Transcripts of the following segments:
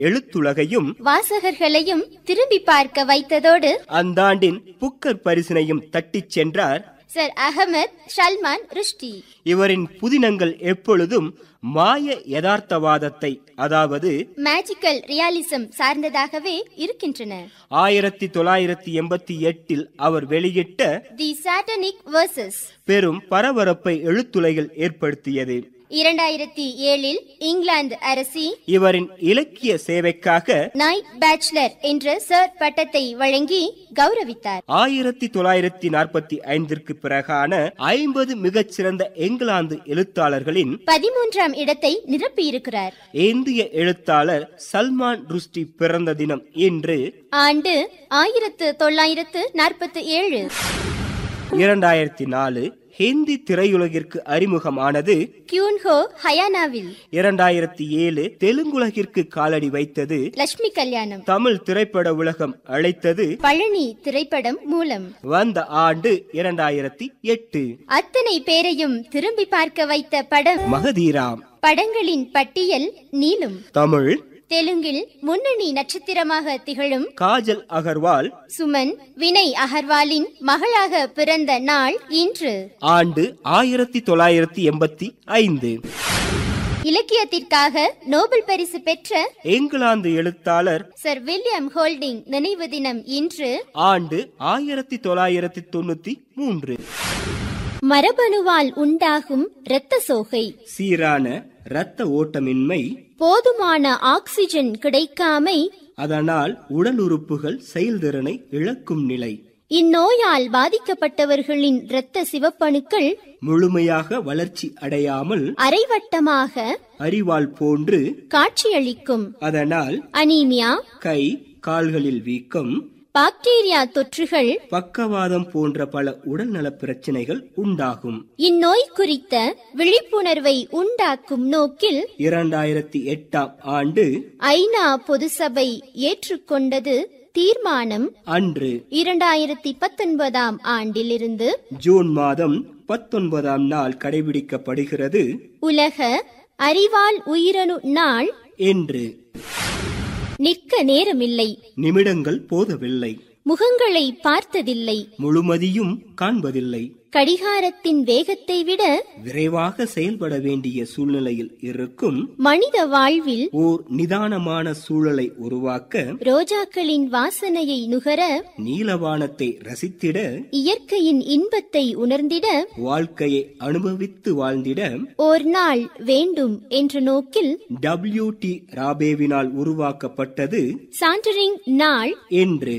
எழுத்துலகையும் வாசகர்களையும் திரும்பி பார்க்க வைத்ததோடு அந்த ஆண்டின் புக்கர் பரிசினையும் தட்டிச் சென்றார் சர் அகமத் ஷல்மான் ருஷ்டி இவரின் புதினங்கள் எப்பொழுதும் மாய யதார்த்தவாதத்தை அதாவது மேஜிக்கல் ரியாலிசம் சார்ந்ததாகவே இருக்கின்றன ஆயிரத்தி தொள்ளாயிரத்தி எண்பத்தி எட்டில் அவர் வெளியிட்ட தி சாட்டனிக் வர்சஸ் பெரும் பரபரப்பை எழுத்துலகில் ஏற்படுத்தியது இரண்டாயிரத்தி ஏழில் இங்கிலாந்து அரசி இவரின் இலக்கிய சேவைக்காக நைட் பேச்சுலர் என்ற சர் பட்டத்தை வழங்கி கௌரவித்தார் ஆயிரத்தி தொள்ளாயிரத்தி நாற்பத்தி ஐந்திற்கு பிறகான ஐம்பது மிகச்சிறந்த இங்கிலாந்து எழுத்தாளர்களின் பதிமூன்றாம் இடத்தை நிரப்பியிருக்கிறார் இந்திய எழுத்தாளர் சல்மான் ருஷ்டி பிறந்த தினம் இன்று ஆண்டு ஆயிரத்து தொள்ளாயிரத்து நாற்பத்தி ஏழு இரண்டாயிரத்தி நாலு ஹிந்தி திரையுலகிற்கு அறிமுகமானது கியூன்ஹோ ஹயானாவில் இரண்டாயிரத்தி ஏழு தெலுங்குலகிற்கு காலடி வைத்தது லட்சுமி கல்யாணம் தமிழ் திரைப்பட உலகம் அழைத்தது பழனி திரைப்படம் மூலம் வந்த ஆண்டு இரண்டாயிரத்தி எட்டு அத்தனை பேரையும் திரும்பி பார்க்க வைத்த படம் மகதீராம் படங்களின் பட்டியல் நீளும் தமிழ் தெலுங்கில் முன்னணி நட்சத்திரமாக திகழும் காஜல் அகர்வால் சுமன் வினய் அகர்வாலின் மகளாக பிறந்த நாள் இன்று ஆண்டு ஆயிரத்தி தொள்ளாயிரத்தி எண்பத்தி ஐந்து இலக்கியத்திற்காக நோபல் பரிசு பெற்ற இங்கிலாந்து எழுத்தாளர் சர் வில்லியம் ஹோல்டிங் நினைவு தினம் இன்று ஆண்டு ஆயிரத்தி தொள்ளாயிரத்தி தொண்ணூத்தி மூன்று மரபணுவால் உண்டாகும் இரத்த சோகை சீரான இரத்த ஓட்டமின்மை போதுமான ஆக்சிஜன் கிடைக்காமை அதனால் உடல் உறுப்புகள் செயல்திறனை இழக்கும் நிலை இந்நோயால் பாதிக்கப்பட்டவர்களின் இரத்த சிவப்பணுக்கள் முழுமையாக வளர்ச்சி அடையாமல் அரைவட்டமாக அறிவால் போன்று காட்சியளிக்கும் அதனால் அனீமியா கை கால்களில் வீக்கம் பாக்டீரியா தொற்றுகள் பக்கவாதம் போன்ற பல உடல்நலப் பிரச்சனைகள் உண்டாகும் இந்நோய் குறித்த விழிப்புணர்வை உண்டாக்கும் நோக்கில் இரண்டாயிரத்தி எட்டாம் ஆண்டு ஐநா பொதுசபை ஏற்றுக்கொண்டது தீர்மானம் அன்று இரண்டாயிரத்தி பத்தொன்பதாம் ஆண்டிலிருந்து ஜூன் மாதம் பத்தொன்பதாம் நாள் கடைபிடிக்கப்படுகிறது உலக அறிவால் உயிரணு நாள் என்று நிற்க நேரமில்லை நிமிடங்கள் போதவில்லை முகங்களை பார்த்ததில்லை முழுமதியும் காண்பதில்லை கடிகாரத்தின் வேகத்தை விட விரைவாக செயல்பட வேண்டிய சூழ்நிலையில் இருக்கும் மனித வாழ்வில் ஓர் நிதானமான சூழலை உருவாக்க ரோஜாக்களின் வாசனையை நுகர நீலவானத்தை ரசித்திட இயற்கையின் இன்பத்தை உணர்ந்திட வாழ்க்கையை அனுபவித்து வாழ்ந்திட ஓர் நாள் வேண்டும் என்ற நோக்கில் டபிள்யூ டி ராபேவினால் உருவாக்கப்பட்டது சாண்டரிங் நாள் என்று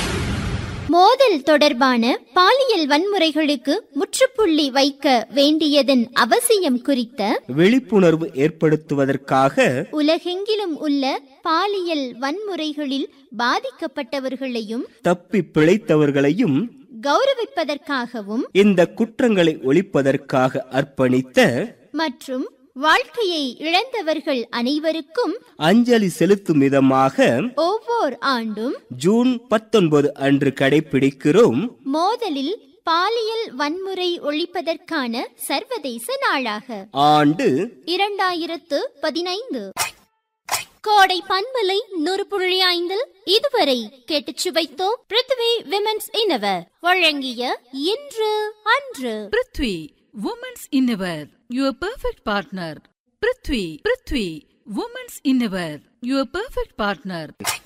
மோதல் தொடர்பான பாலியல் வன்முறைகளுக்கு முற்றுப்புள்ளி வைக்க வேண்டியதன் அவசியம் குறித்த விழிப்புணர்வு ஏற்படுத்துவதற்காக உலகெங்கிலும் உள்ள பாலியல் வன்முறைகளில் பாதிக்கப்பட்டவர்களையும் தப்பி பிழைத்தவர்களையும் கௌரவிப்பதற்காகவும் இந்த குற்றங்களை ஒழிப்பதற்காக அர்ப்பணித்த மற்றும் வாழ்க்கையை இழந்தவர்கள் அனைவருக்கும் அஞ்சலி செலுத்தும் விதமாக ஒவ்வொரு ஆண்டும் ஜூன் பத்தொன்பது அன்று கடைபிடிக்கிறோம் மோதலில் பாலியல் வன்முறை ஒழிப்பதற்கான சர்வதேச நாளாக ஆண்டு இரண்டாயிரத்து பதினைந்து கோடை பண்பலை நூறு புள்ளி ஐந்தில் இதுவரை கேட்டுச் சுவைத்தோம் பிருத்வி விமென்ஸ் இனவர் வழங்கிய இன்று அன்று prithvi women's innerwear your perfect partner prithvi prithvi women's innerwear your perfect partner